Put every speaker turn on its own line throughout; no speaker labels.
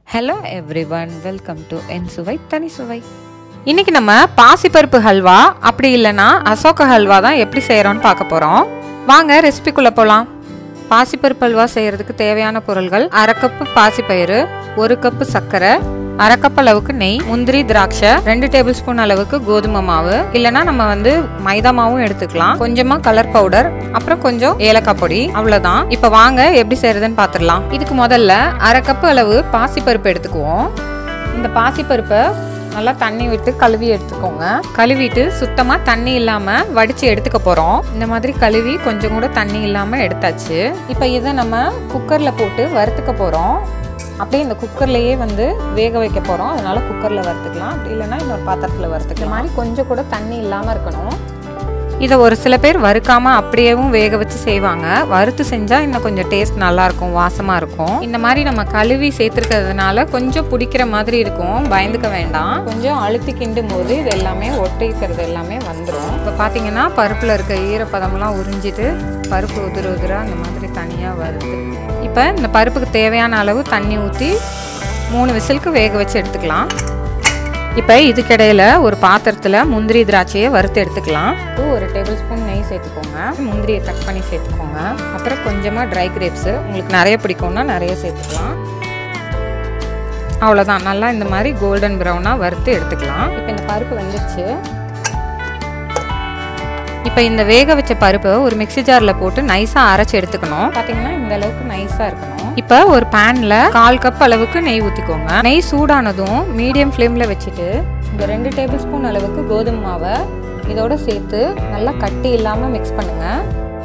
hello everyone welcome to என் சுவை தனி சுவை
இன்னைக்கு நம்ம பாசிப்பருப்பு ஹல்வா அப்படி இல்லைன்னா அசோக ஹல்வா தான் எப்படி செய்கிறோன்னு பார்க்க போகிறோம் வாங்க ரெசிபிக்குள்ளே போகலாம் பாசிப்பருப்பு ஹல்வா செய்கிறதுக்கு தேவையான பொருள்கள் அரை கப்பு பாசிப்பயிறு ஒரு கப்பு சர்க்கரை அரை கப் அளவுக்கு நெய் முந்திரி திராட்சை ரெண்டு டேபிள் ஸ்பூன் அளவுக்கு கோதுமை மாவு இல்லைன்னா நம்ம வந்து மைதா மாவும் எடுத்துக்கலாம் கொஞ்சமா கலர் பவுடர் அப்புறம் கொஞ்சம் ஏலக்காய் பொடி அவ்வளவுதான் இப்போ வாங்க எப்படி செய்யறதுன்னு பார்த்துடலாம் இதுக்கு முதல்ல அரை கப் அளவு பாசிப்பருப்பு எடுத்துக்குவோம் இந்த பாசிப்பருப்பை நல்லா தண்ணி விட்டு கழுவி எடுத்துக்கோங்க கழுவிட்டு சுத்தமாக தண்ணி இல்லாமல் வடித்து எடுத்துக்க போகிறோம் இந்த மாதிரி கழுவி கொஞ்சம் கூட தண்ணி இல்லாமல் எடுத்தாச்சு இப்போ இதை நம்ம குக்கரில் போட்டு வறுத்துக்க போகிறோம் அப்படியே இந்த குக்கர்லேயே வந்து வேக வைக்க போகிறோம் அதனால குக்கரில் வறுத்துக்கலாம் அப்படி இல்லைன்னா இன்னொரு பாத்திரத்தில் வறுத்துக்கலாம் இந்த மாதிரி கொஞ்சம் கூட தண்ணி இல்லாமல் இருக்கணும் இதை ஒரு சில பேர் வறுக்காம அப்படியேவும் வேக வச்சு செய்வாங்க வறுத்து செஞ்சா இன்னும் கொஞ்சம் டேஸ்ட் நல்லா இருக்கும் வாசமா இருக்கும் இந்த மாதிரி நம்ம கழுவி சேர்த்துருக்கிறதுனால கொஞ்சம் பிடிக்கிற மாதிரி இருக்கும் பயந்துக்க வேண்டாம் கொஞ்சம் அழுத்தி கிண்டும் போது இது எல்லாமே ஒட்டிக்கிறது எல்லாமே வந்துடும் இப்போ பார்த்தீங்கன்னா பருப்பில் இருக்க ஈரப்பதம்லாம் உறிஞ்சிட்டு பருப்பு உதிர உதிரா அந்த மாதிரி தனியாக வருது இப்போ இந்த பருப்புக்கு தேவையான அளவு தண்ணி ஊற்றி மூணு விசிலுக்கு வேக வச்சு எடுத்துக்கலாம் இப்போ இதுக்கிடையில் ஒரு பாத்திரத்தில் முந்திரி திராட்சையை வறுத்து எடுத்துக்கலாம் ஒரு டேபிள் ஸ்பூன் நெய் சேர்த்துக்கோங்க முந்திரியை கட் பண்ணி சேர்த்துக்கோங்க அப்புறம் கொஞ்சமாக ட்ரை கிரேப்ஸு உங்களுக்கு நிறைய பிடிக்கும்னா நிறைய சேர்த்துக்கலாம் அவ்வளோதான் நல்லா இந்த மாதிரி கோல்டன் ப்ரௌனாக வறுத்து எடுத்துக்கலாம் இப்போ இந்த பருப்பு வெந்துருச்சு இப்போ இந்த வேக வச்ச பருப்பை ஒரு மிக்சி ஜாரில் போட்டு நைஸாக அரைச்சி எடுத்துக்கணும் பார்த்தீங்கன்னா இந்த அளவுக்கு நைஸாக இருக்கணும் இப்போ ஒரு பேனில் கால் கப் அளவுக்கு நெய் ஊற்றிக்கோங்க நெய் சூடானதும் மீடியம் ஃப்ளேமில் வச்சுட்டு இந்த ரெண்டு டேபிள் ஸ்பூன் அளவுக்கு கோதுமை மாவை இதோட சேர்த்து நல்லா கட்டி இல்லாமல் மிக்ஸ் பண்ணுங்கள்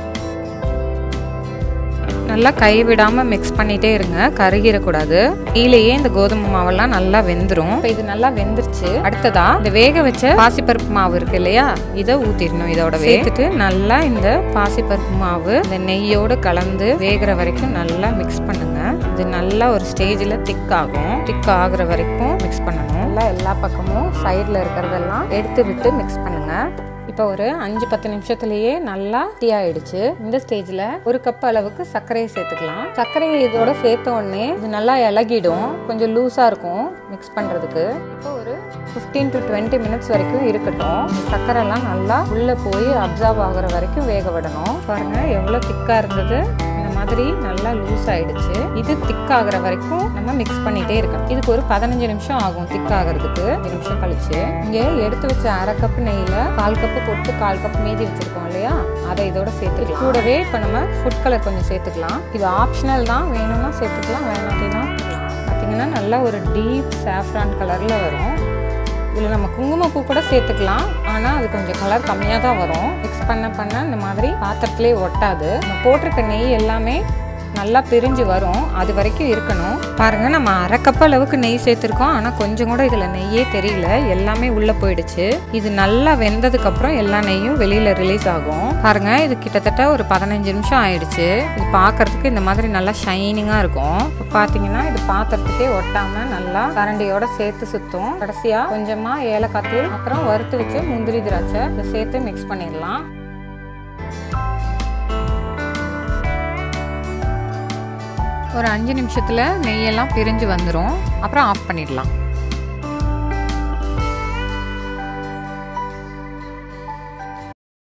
நல்லா கை விடாமல் மிக்ஸ் பண்ணிகிட்டே இருங்க கருகிடக்கூடாது கீழேயே இந்த கோதுமை மாவெல்லாம் நல்லா வெந்துடும் இப்போ இது நல்லா வெந்துருச்சு அடுத்ததா இந்த வேக வச்ச பாசிப்பருப்பு மாவு இருக்கு இல்லையா இதை ஊற்றிடணும் இதோட சேர்த்துட்டு நல்லா இந்த பாசிப்பருப்பு மாவு இந்த நெய்யோடு கலந்து வேகிற வரைக்கும் நல்லா மிக்ஸ் பண்ணுங்க இது நல்லா ஒரு ஸ்டேஜில் திக் ஆகும் திக் ஆகுற வரைக்கும் மிக்ஸ் பண்ணணும் நல்லா எல்லா பக்கமும் சைடில் இருக்கிறதெல்லாம் எடுத்து விட்டு மிக்ஸ் பண்ணுங்க இப்போ ஒரு அஞ்சு பத்து நிமிஷத்துலயே நல்லா டீ ஆயிடுச்சு இந்த ஸ்டேஜ்ல ஒரு கப் அளவுக்கு சர்க்கரையை சேர்த்துக்கலாம் சர்க்கரையை இதோட சேர்த்த உடனே இது நல்லா இலகிடும் கொஞ்சம் லூஸா இருக்கும் மிக்ஸ் பண்றதுக்கு இப்போ ஒரு ஃபிஃப்டீன் டு டுவெண்ட்டி மினிட்ஸ் வரைக்கும் இருக்கட்டும் இந்த சர்க்கரைலாம் நல்லா உள்ள போய் அப்சர்வ் ஆகுற வரைக்கும் வேக விடணும் பாருங்க எவ்வளோ திக்கா இருந்தது இந்த மாதிரி நல்லா லூஸ் ஆயிடுச்சு இது திக் ஆகுற வரைக்கும் நம்ம மிக்ஸ் பண்ணிட்டே இருக்கணும் இதுக்கு ஒரு பதினஞ்சு நிமிஷம் ஆகும் திக் ஆகிறதுக்கு அஞ்சு நிமிஷம் கழிச்சு இங்க எடுத்து வச்ச அரை கப் நெய்ல கால் கப்பு போட்டு கால் கப் மீதி வச்சிருக்கோம் இல்லையா அதை இதோட சேர்த்துக்கலாம் கூடவே இப்போ நம்ம ஃபுட் கலர் கொஞ்சம் சேர்த்துக்கலாம் இது ஆப்ஷனல் தான் வேணும்னா சேர்த்துக்கலாம் வேணாட்டினா பார்த்தீங்கன்னா நல்லா ஒரு டீப் சாஃப்ரான் கலர்ல வரும் இதில் நம்ம குங்குமப்பூ கூட சேர்த்துக்கலாம் ஆனால் அது கொஞ்சம் கலர் கம்மியாக தான் வரும் மிக்ஸ் பண்ண பண்ண இந்த மாதிரி பாத்திரத்துலேயே ஒட்டாது நம்ம போட்டிருக்க நெய் எல்லாமே நல்லா பிரிஞ்சு வரும் அது வரைக்கும் இருக்கணும் பாருங்க நம்ம அரை கப் அளவுக்கு நெய் சேர்த்துருக்கோம் ஆனால் கொஞ்சம் கூட இதில் நெய்யே தெரியல எல்லாமே உள்ளே போயிடுச்சு இது நல்லா வெந்ததுக்கு அப்புறம் எல்லா நெய்யும் வெளியில் ரிலீஸ் ஆகும் பாருங்க இது கிட்டத்தட்ட ஒரு பதினஞ்சு நிமிஷம் ஆயிடுச்சு இது பார்க்கறதுக்கு இந்த மாதிரி நல்லா ஷைனிங்காக இருக்கும் இப்போ பார்த்தீங்கன்னா இது பாத்திரத்துக்கே ஒட்டாம நல்லா கரண்டியோட சேர்த்து சுத்தும் கடைசியாக கொஞ்சமாக ஏலக்காய் தூள் அப்புறம் வறுத்து வச்சு முந்திரி திராட்சை இதை சேர்த்து மிக்ஸ் பண்ணிடலாம் ஒரு அஞ்சு நிமிஷத்தில் நெய்யெல்லாம் பிரிஞ்சு வந்துடும் அப்புறம் ஆஃப் பண்ணிடலாம்